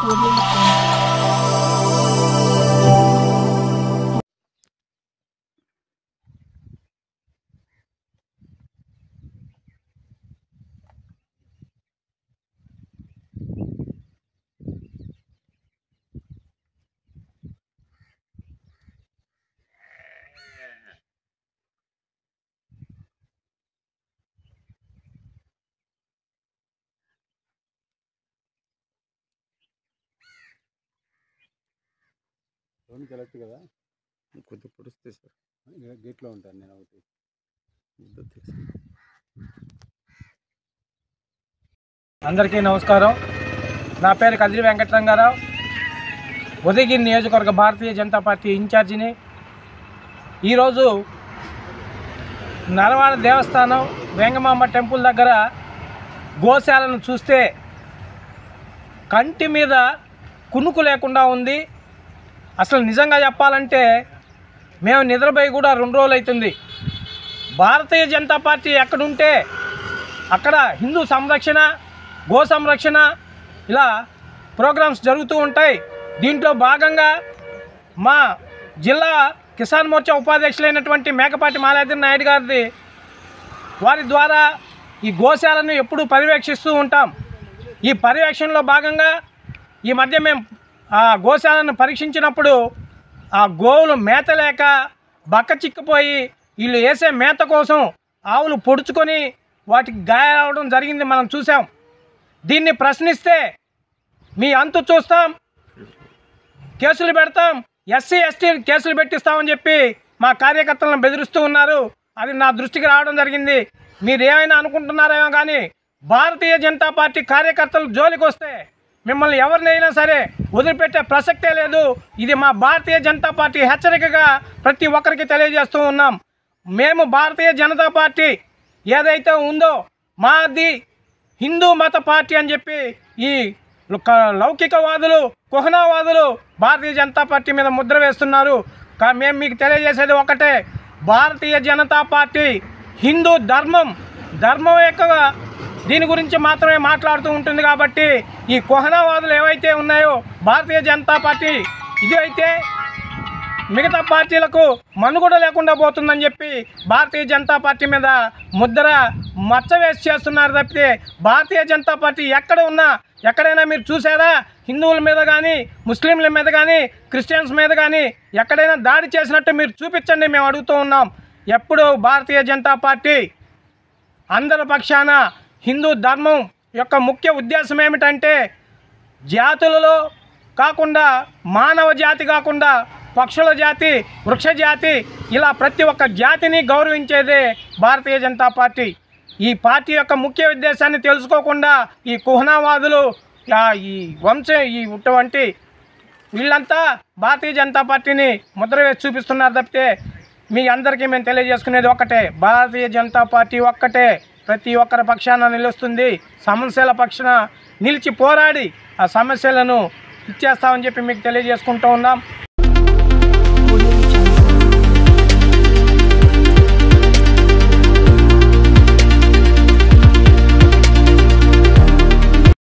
లోనికి వెళ్ళొచ్చు కదా కొద్దిగా పొడిస్తే సార్ గే- గేట్లో ఉంటాను నేను ఒకటి ఇద్దరు తెలుసు అందరికీ నమస్కారం నా పేరు కదిరి వెంకటరంగారావు ఉదయగిరి నియోజకవర్గ భారతీయ జనతా పార్టీ ఇన్ఛార్జిని ఈరోజు నరవాడ దేవస్థానం వెంగమాంబ టెంపుల్ దగ్గర గోశాలను చూస్తే కంటి మీద కునుకు లేకుండా ఉంది అసలు నిజంగా చెప్పాలంటే మేము నిద్రపోయి కూడా రెండు రోజులు అవుతుంది భారతీయ జనతా పార్టీ ఎక్కడుంటే అక్కడ హిందూ సంరక్షణ గో సంరక్షణ ఇలా ప్రోగ్రామ్స్ జరుగుతూ ఉంటాయి దీంట్లో భాగంగా మా జిల్లా కిసాన్ మోర్చా ఉపాధ్యక్షులైనటువంటి మేకపాటి మాలాద్రి నాయుడు గారిది వారి ద్వారా ఈ గోశాలను ఎప్పుడూ పర్యవేక్షిస్తూ ఉంటాం ఈ పర్యవేక్షణలో భాగంగా ఈ మధ్య మేము ఆ గోశాలను పరీక్షించినప్పుడు ఆ గోవులు మేత లేక బక్క చిక్కిపోయి వీళ్ళు వేసే మేత కోసం ఆవులు పొడుచుకొని వాటికి గాయాలవడం జరిగింది మనం చూసాం దీన్ని ప్రశ్నిస్తే మీ అంతు చూస్తాం కేసులు పెడతాం ఎస్సీ ఎస్టీ కేసులు పెట్టిస్తామని చెప్పి మా కార్యకర్తలను బెదిరిస్తూ ఉన్నారు అది నా దృష్టికి రావడం జరిగింది మీరు ఏమైనా అనుకుంటున్నారేమో కానీ భారతీయ జనతా పార్టీ కార్యకర్తలు జోలికి వస్తే మిమ్మల్ని ఎవరినైనా సరే వదిలిపెట్టే ప్రసక్తే లేదు ఇది మా భారతీయ జనతా పార్టీ హెచ్చరికగా ప్రతి ఒక్కరికి తెలియజేస్తూ ఉన్నాం మేము భారతీయ జనతా పార్టీ ఏదైతే ఉందో మాది హిందూ మత పార్టీ అని చెప్పి ఈ క- లౌకికవాదులు కుహనావాదులు భారతీయ జనతా పార్టీ మీద ముద్ర వేస్తున్నారు కా- మేము మీకు తెలియజేసేది ఒకటే భారతీయ జనతా పార్టీ హిందూ ధర్మం ధర్మం యొక్క దీని గురించి మాత్రమే మాట్లాడుతూ ఉంటుంది కాబట్టి ఈ కుహనావాదులు ఏవైతే ఉన్నాయో భారతీయ జనతా పార్టీ ఇది అయితే మిగతా పార్టీలకు మనుగడ లేకుండా పోతుందని చెప్పి భారతీయ జనతా పార్టీ మీద ముద్ర మచ్చ వేసి చేస్తున్నారు తప్పితే భారతీయ జనతా పార్టీ ఎక్కడ ఉన్నా ఎక్కడైనా మీరు చూసారా హిందువుల మీద కానీ ముస్లింల మీద కానీ క్రిస్టియన్స్ మీద కానీ ఎక్కడైనా దాడి చేసినట్టు మీరు చూపించండి మేము అడుగుతూ ఉన్నాం ఎప్పుడు భారతీయ జనతా పార్టీ అందరి పక్షాన హిందూ ధర్మం యొక్క ముఖ్య ఉద్దేశం ఏమిటంటే జాతులలో కాకుండా మానవ జాతి కాకుండా పక్షుల జాతి వృక్ష జాతి ఇలా ప్రతి ఒక్క జాతిని గౌరవించేదే భారతీయ జనతా పార్టీ ఈ పార్టీ యొక్క ముఖ్య ఉద్దేశాన్ని తెలుసుకోకుండా ఈ కుహనావాదులు ఆ, ఈ వంశ ఈ ఇటువంటి వీళ్ళంతా భారతీయ జనతా పార్టీని ముద్ర వేసి చూపిస్తున్నారు తప్పితే మీ అందరికీ మేము తెలియజేసుకునేది ఒక్కటే భారతీయ జనతా పార్టీ ఒక్కటే ప్రతి ఒక్కరి పక్షాన నిలుస్తుంది సమస్యల పక్షాన నిలిచి పోరాడి ఆ సమస్యలను ఇచ్చేస్తామని చెప్పి మీకు తెలియజేసుకుంటూ ఉన్నాం